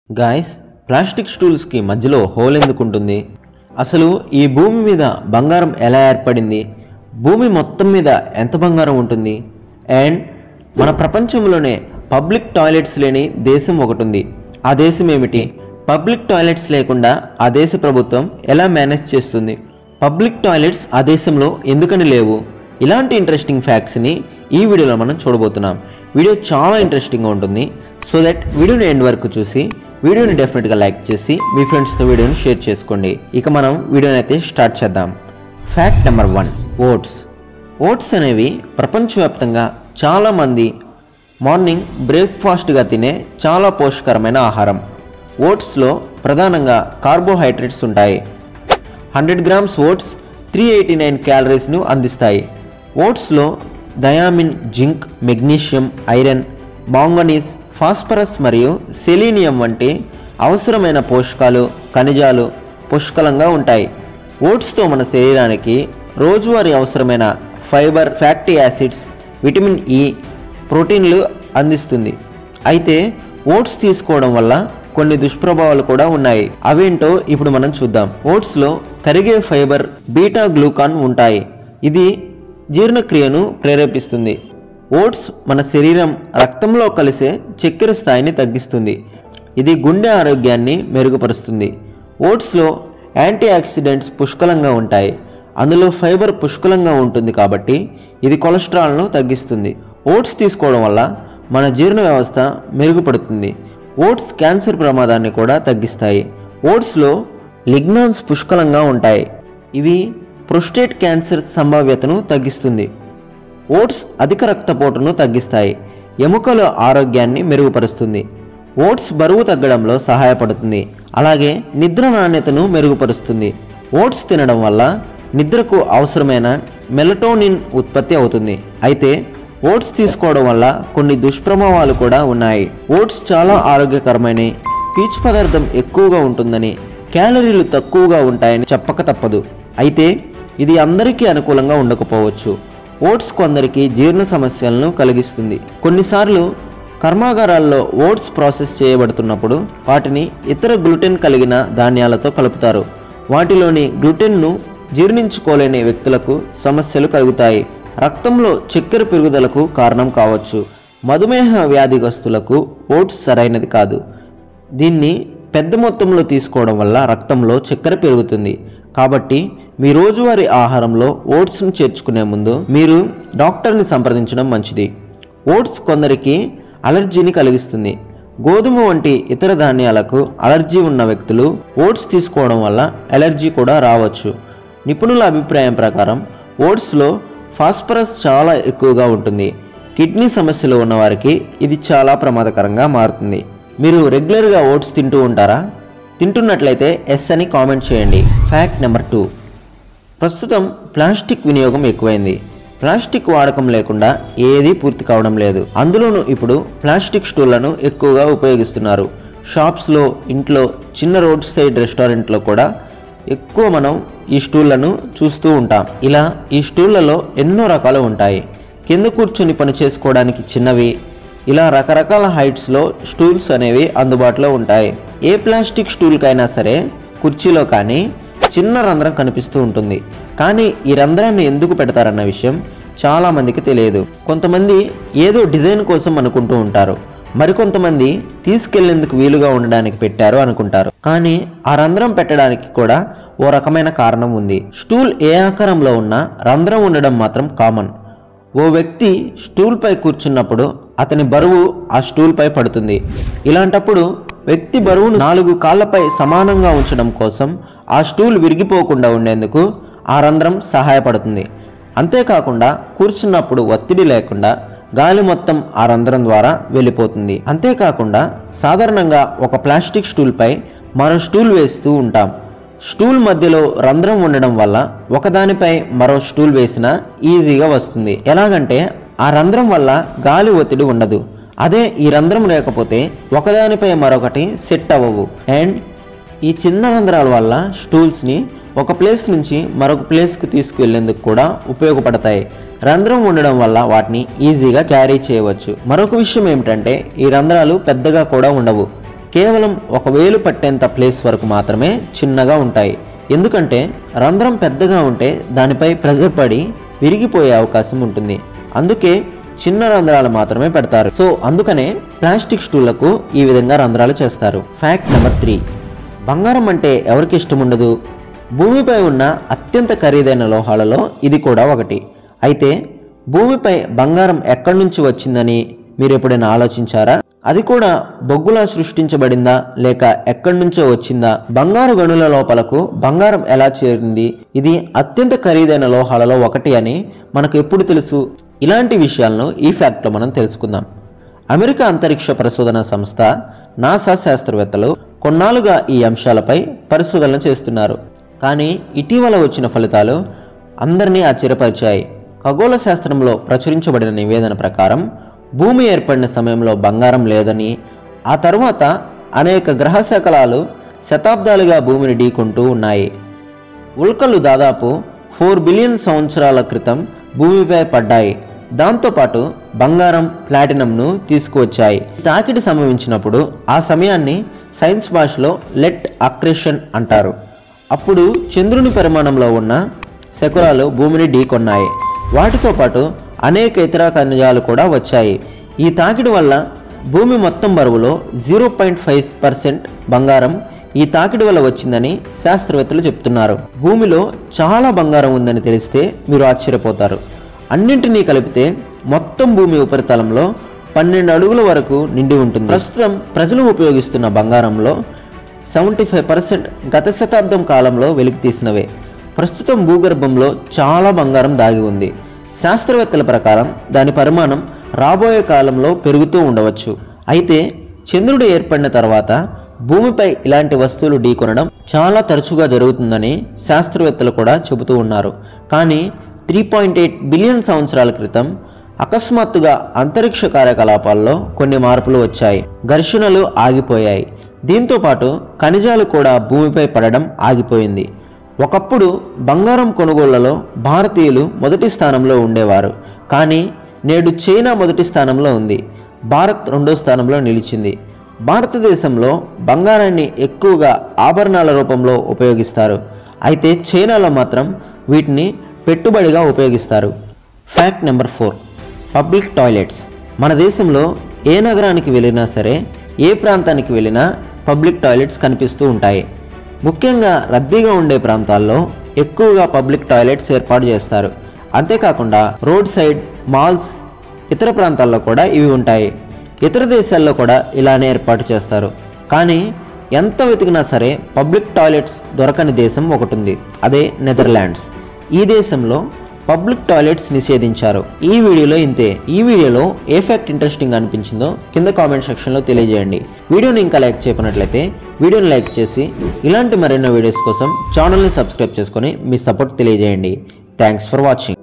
guys plastic స్టూల్స్కి మధ్యలో whole ఎందుకు ఉంటుంది అసలు ఈ భూమి మీద బంగారం ఎలా ఏర్పడింది భూమి మొత్తం మీద ఎంత బంగారం ఉంటుంది అండ్ మన ప్రపంచంలోనే పబ్లిక్ టాయిలెట్స్ లేని దేశం ఒకటి ఉంది ఆ దేశం ఏమిటి పబ్లిక్ టాయిలెట్స్ లేకుండా ఆ దేశ ప్రభుత్వం ఎలా మేనేజ్ చేస్తుంది పబ్లిక్ టాయిలెట్స్ ఆ దేశంలో ఎందుకని లేవు ఇలాంటి ఇంట్రెస్టింగ్ ఫ్యాక్ట్స్ని ఈ వీడియోలో మనం చూడబోతున్నాం వీడియో చాలా ఇంట్రెస్టింగ్గా ఉంటుంది సో దట్ వీడియోని ఎండ్ వరకు చూసి వీడియోని డెఫినెట్గా లైక్ చేసి మీ ఫ్రెండ్స్తో వీడియోని షేర్ చేసుకోండి ఇక మనం వీడియోని అయితే స్టార్ట్ చేద్దాం fact number one oats oats అనేవి ప్రపంచవ్యాప్తంగా చాలామంది మార్నింగ్ బ్రేక్ఫాస్ట్గా తినే చాలా పోషకరమైన ఆహారం ఓట్స్లో ప్రధానంగా కార్బోహైడ్రేట్స్ ఉంటాయి hundred grams oats three eighty nine క్యాలరీస్ను అందిస్తాయి ఓట్స్లో thiamine zinc magnesium iron manganese phosphorus మరియు సెలీనియం వంటి అవసరమైన పోషకాలు ఖనిజాలు పుష్కలంగా ఉంటాయి ఓట్స్తో మన శరీరానికి రోజువారీ అవసరమైన fibre fatty acids vitamin E ప్రోటీన్లు అందిస్తుంది అయితే ఓట్స్ తీసుకోవడం వల్ల కొన్ని దుష్ప్రభావాలు కూడా ఉన్నాయి అవేంటో ఇప్పుడు మనం చూద్దాం ఓట్స్లో కరిగే ఫైబర్ బీటా గ్లూకాన్ ఉంటాయి ఇది జీర్ణక్రియను ప్రేరేపిస్తుంది ఓట్స్ మన శరీరం రక్తంలో కలిసే చక్కెర స్థాయిని తగ్గిస్తుంది ఇది గుండె ఆరోగ్యాన్ని మెరుగుపరుస్తుంది ఓట్స్లో యాంటీ ఆక్సిడెంట్స్ పుష్కలంగా ఉంటాయి అందులో ఫైబర్ పుష్కలంగా ఉంటుంది కాబట్టి ఇది కొలెస్ట్రాల్ను తగ్గిస్తుంది ఓట్స్ తీసుకోవడం వల్ల మన జీర్ణ వ్యవస్థ మెరుగుపడుతుంది ఓట్స్ క్యాన్సర్ ప్రమాదాన్ని కూడా తగ్గిస్తాయి ఓట్స్లో లిగ్నాన్స్ పుష్కలంగా ఉంటాయి ఇవి ప్రొస్టేట్ క్యాన్సర్ సంభావ్యతను తగ్గిస్తుంది ఓట్స్ అధిక రక్తపోటును తగ్గిస్తాయి ఎముకల ఆరోగ్యాన్ని మెరుగుపరుస్తుంది ఓట్స్ బరువు తగ్గడంలో సహాయపడుతుంది అలాగే నిద్ర నాణ్యతను మెరుగుపరుస్తుంది ఓట్స్ తినడం వల్ల నిద్రకు అవసరమైన మెలటోనిన్ ఉత్పత్తి అవుతుంది అయితే ఓట్స్ తీసుకోవడం వల్ల కొన్ని దుష్ప్రభావాలు కూడా ఉన్నాయి ఓట్స్ చాలా ఆరోగ్యకరమైన పీచు పదార్థం ఎక్కువగా ఉంటుందని క్యాలరీలు తక్కువగా ఉంటాయని చెప్పక తప్పదు అయితే ఇది అందరికీ అనుకూలంగా ఉండకపోవచ్చు ఓట్స్ కొందరికి జీర్ణ సమస్యలను కలిగిస్తుంది కొన్నిసార్లు కర్మాగారాల్లో ఓట్స్ ప్రాసెస్ చేయబడుతున్నప్పుడు వాటిని ఇతర గ్లూటెన్ కలిగిన ధాన్యాలతో కలుపుతారు వాటిలోని గ్లూటెన్ను జీర్ణించుకోలేని వ్యక్తులకు సమస్యలు కలుగుతాయి రక్తంలో చక్కెర పెరుగుదలకు కారణం కావచ్చు మధుమేహ వ్యాధిగ్రస్తులకు ఓట్స్ సరైనది కాదు దీన్ని పెద్ద మొత్తంలో తీసుకోవడం వల్ల రక్తంలో చక్కెర పెరుగుతుంది కాబట్టి మీ రోజువారీ ఆహారంలో ఓట్స్ను చేర్చుకునే ముందు మీరు డాక్టర్ని సంప్రదించడం మంచిది ఓట్స్ కొందరికి అలర్జీని కలిగిస్తుంది గోధుమ వంటి ఇతర ధాన్యాలకు అలర్జీ ఉన్న వ్యక్తులు ఓట్స్ తీసుకోవడం వల్ల అలర్జీ కూడా రావచ్చు నిపుణుల అభిప్రాయం ప్రకారం ఓట్స్లో ఫాస్ఫరస్ చాలా ఎక్కువగా ఉంటుంది కిడ్నీ సమస్యలు ఉన్నవారికి ఇది చాలా ప్రమాదకరంగా మారుతుంది మీరు రెగ్యులర్గా ఓట్స్ తింటూ ఉంటారా తింటున్నట్లయితే ఎస్ అని కామెంట్ చేయండి ఫ్యాక్ట్ నెంబర్ టూ ప్రస్తుతం ప్లాస్టిక్ వినియోగం ఎక్కువైంది ప్లాస్టిక్ వాడకం లేకుండా ఏదీ పూర్తి కావడం లేదు అందులోనూ ఇప్పుడు ప్లాస్టిక్ స్టూళ్లను ఎక్కువగా ఉపయోగిస్తున్నారు షాప్స్లో ఇంట్లో చిన్న రోడ్ సైడ్ రెస్టారెంట్లో కూడా ఎక్కువ మనం ఈ స్టూళ్లను చూస్తూ ఉంటాం ఇలా ఈ స్టూళ్లలో ఎన్నో రకాలు ఉంటాయి కింద కూర్చొని పని చేసుకోవడానికి చిన్నవి ఇలా రకరకాల హైట్స్లో స్టూల్స్ అనేవి అందుబాటులో ఉంటాయి ఏ ప్లాస్టిక్ స్టూల్కైనా సరే కుర్చీలో కానీ చిన్న రంధ్రం కనిపిస్తూ ఉంటుంది కానీ ఈ రంధ్రాన్ని ఎందుకు పెడతారన్న విషయం చాలామందికి తెలియదు కొంతమంది ఏదో డిజైన్ కోసం అనుకుంటూ ఉంటారు మరికొంతమంది తీసుకెళ్లేందుకు వీలుగా ఉండడానికి పెట్టారు అనుకుంటారు కానీ ఆ రంధ్రం పెట్టడానికి కూడా ఓ రకమైన కారణం ఉంది స్టూల్ ఏ ఆకారంలో ఉన్నా రంధ్రం ఉండడం మాత్రం కామన్ ఓ వ్యక్తి స్టూల్పై కూర్చున్నప్పుడు అతని బరువు ఆ స్టూల్పై పడుతుంది ఇలాంటప్పుడు వ్యక్తి బరువును నాలుగు కాళ్ళపై సమానంగా ఉంచడం కోసం ఆ స్టూల్ విరిగిపోకుండా ఉండేందుకు ఆ రంధ్రం సహాయపడుతుంది అంతేకాకుండా కూర్చున్నప్పుడు ఒత్తిడి లేకుండా గాలి మొత్తం ఆ రంధ్రం ద్వారా వెళ్ళిపోతుంది అంతేకాకుండా సాధారణంగా ఒక ప్లాస్టిక్ స్టూల్పై మరో స్టూల్ వేస్తూ ఉంటాం స్టూల్ మధ్యలో రంధ్రం ఉండడం వల్ల ఒకదానిపై మరో స్టూల్ వేసినా ఈజీగా వస్తుంది ఎలాగంటే ఆ రంధ్రం వల్ల గాలి ఒత్తిడి ఉండదు అదే ఈ రంధ్రం లేకపోతే ఒకదానిపై మరొకటి సెట్ అవ్వవు అండ్ ఈ చిన్న రంధ్రాల వల్ల స్టూల్స్ని ఒక ప్లేస్ నుంచి మరొక ప్లేస్కి తీసుకువెళ్ళేందుకు కూడా ఉపయోగపడతాయి రంధ్రం ఉండడం వల్ల వాటిని ఈజీగా క్యారీ చేయవచ్చు మరొక విషయం ఏమిటంటే ఈ రంధ్రాలు పెద్దగా కూడా ఉండవు కేవలం ఒక వేలు పట్టేంత ప్లేస్ వరకు మాత్రమే చిన్నగా ఉంటాయి ఎందుకంటే రంధ్రం పెద్దగా ఉంటే దానిపై ప్రెజర్ పడి విరిగిపోయే అవకాశం ఉంటుంది అందుకే చిన్న రంధ్రాలు మాత్రమే పెడతారు సో అందుకనే ప్లాస్టిక్ స్టూళ్లకు ఈ విధంగా రంధ్రాలు చేస్తారు ఫ్యాక్ట్ నెంబర్ త్రీ బంగారం అంటే ఎవరికి ఇష్టం ఉండదు భూమిపై ఉన్న అత్యంత ఖరీదైన లోహాలలో ఇది కూడా ఒకటి అయితే భూమిపై బంగారం ఎక్కడి నుంచి వచ్చిందని మీరు ఎప్పుడైనా ఆలోచించారా అది కూడా బొగ్గులా సృష్టించబడిందా లేక ఎక్కడి నుంచో వచ్చిందా బంగారు గనుల లోపలకు బంగారం ఎలా చేరింది ఇది అత్యంత ఖరీదైన లోహాలలో ఒకటి అని మనకు ఎప్పుడు తెలుసు ఇలాంటి విషయాలను ఈ ఫ్యాక్ట్లో మనం తెలుసుకుందాం అమెరికా అంతరిక్ష పరిశోధన సంస్థ నాసా శాస్త్రవేత్తలు కొన్నాళ్ళుగా ఈ అంశాలపై పరిశోధనలు చేస్తున్నారు కానీ ఇటీవల వచ్చిన ఫలితాలు అందరినీ ఆశ్చర్యపరిచాయి ఖగోళ శాస్త్రంలో ప్రచురించబడిన నివేదన ప్రకారం భూమి ఏర్పడిన సమయంలో బంగారం లేదని ఆ తర్వాత అనేక గ్రహ శకలాలు శతాబ్దాలుగా భూమిని ఢీకొంటూ ఉన్నాయి ఉల్కలు దాదాపు ఫోర్ బిలియన్ సంవత్సరాల క్రితం భూమిపై పడ్డాయి దాంతోపాటు బంగారం ప్లాటినంను తీసుకువచ్చాయి తాకిడి సంభవించినప్పుడు ఆ సమయాన్ని సైన్స్ భాషలో లెట్ అక్రేషన్ అంటారు అప్పుడు చంద్రుని పరిమాణంలో ఉన్న శకులాలు భూమిని ఢీకొన్నాయి వాటితో పాటు అనేక ఇతర ఖనిజాలు కూడా వచ్చాయి ఈ తాకిడి వల్ల భూమి మొత్తం బరువులో జీరో పాయింట్ ఫైవ్ పర్సెంట్ బంగారం ఈ తాకిడి వల్ల వచ్చిందని శాస్త్రవేత్తలు చెప్తున్నారు భూమిలో చాలా బంగారం ఉందని తెలిస్తే మీరు ఆశ్చర్యపోతారు అన్నింటినీ కలిపితే మొత్తం భూమి ఉపరితలంలో పన్నెండు అడుగుల వరకు నిండి ఉంటుంది ప్రస్తుతం ప్రజలు ఉపయోగిస్తున్న బంగారంలో సెవెంటీ ఫైవ్ పర్సెంట్ గత శతాబ్దం కాలంలో వెలికితీసినవే ప్రస్తుతం భూగర్భంలో చాలా బంగారం దాగి ఉంది శాస్త్రవేత్తల ప్రకారం దాని పరిమాణం రాబోయే కాలంలో పెరుగుతూ ఉండవచ్చు అయితే చంద్రుడు ఏర్పడిన తర్వాత భూమిపై ఇలాంటి వస్తువులు ఢీకొనడం చాలా తరచుగా జరుగుతుందని శాస్త్రవేత్తలు కూడా చెబుతూ ఉన్నారు కానీ త్రీ పాయింట్ ఎయిట్ బిలియన్ సంవత్సరాల క్రితం అకస్మాత్తుగా అంతరిక్ష కార్యకలాపాల్లో కొన్ని మార్పులు వచ్చాయి ఘర్షణలు ఆగిపోయాయి దీంతో పాటు ఖనిజాలు కూడా భూమిపై పడడం ఆగిపోయింది ఒకప్పుడు బంగారం కొనుగోళ్లలో భారతీయులు మొదటి స్థానంలో ఉండేవారు కానీ నేడు చైనా మొదటి స్థానంలో ఉంది భారత్ రెండో స్థానంలో నిలిచింది భారతదేశంలో బంగారాన్ని ఎక్కువగా ఆభరణాల రూపంలో ఉపయోగిస్తారు అయితే చైనాలో మాత్రం వీటిని పెట్టుబడిగా ఉపయోగిస్తారు fact number four public toilets మన దేశంలో ఏ నగరానికి వెళ్ళినా సరే ఏ ప్రాంతానికి వెళ్ళినా పబ్లిక్ టాయిలెట్స్ కనిపిస్తూ ఉంటాయి ముఖ్యంగా రద్దీగా ఉండే ప్రాంతాల్లో ఎక్కువగా పబ్లిక్ టాయిలెట్స్ ఏర్పాటు చేస్తారు అంతేకాకుండా రోడ్ సైడ్ మాల్స్ ఇతర ప్రాంతాల్లో కూడా ఇవి ఉంటాయి ఇతర దేశాల్లో కూడా ఇలానే ఏర్పాటు చేస్తారు కానీ ఎంత వెతికినా సరే పబ్లిక్ టాయిలెట్స్ దొరకని దేశం ఒకటి ఉంది అదే నెదర్లాండ్స్ ఈ దేశంలో పబ్లిక్ టాయిలెట్స్ నిషేధించారు ఈ వీడియోలో ఇంతే ఈ వీడియోలో ఏ ఫ్యాక్ట్ ఇంట్రెస్టింగ్ అనిపించిందో కింద కామెంట్ సెక్షన్లో తెలియజేయండి వీడియోని ఇంకా లైక్ చేయకున్నట్లయితే వీడియోని లైక్ చేసి ఇలాంటి మరెన్నో వీడియోస్ కోసం ఛానల్ని సబ్స్క్రైబ్ చేసుకొని మీ సపోర్ట్ తెలియజేయండి థ్యాంక్స్ ఫర్ వాచింగ్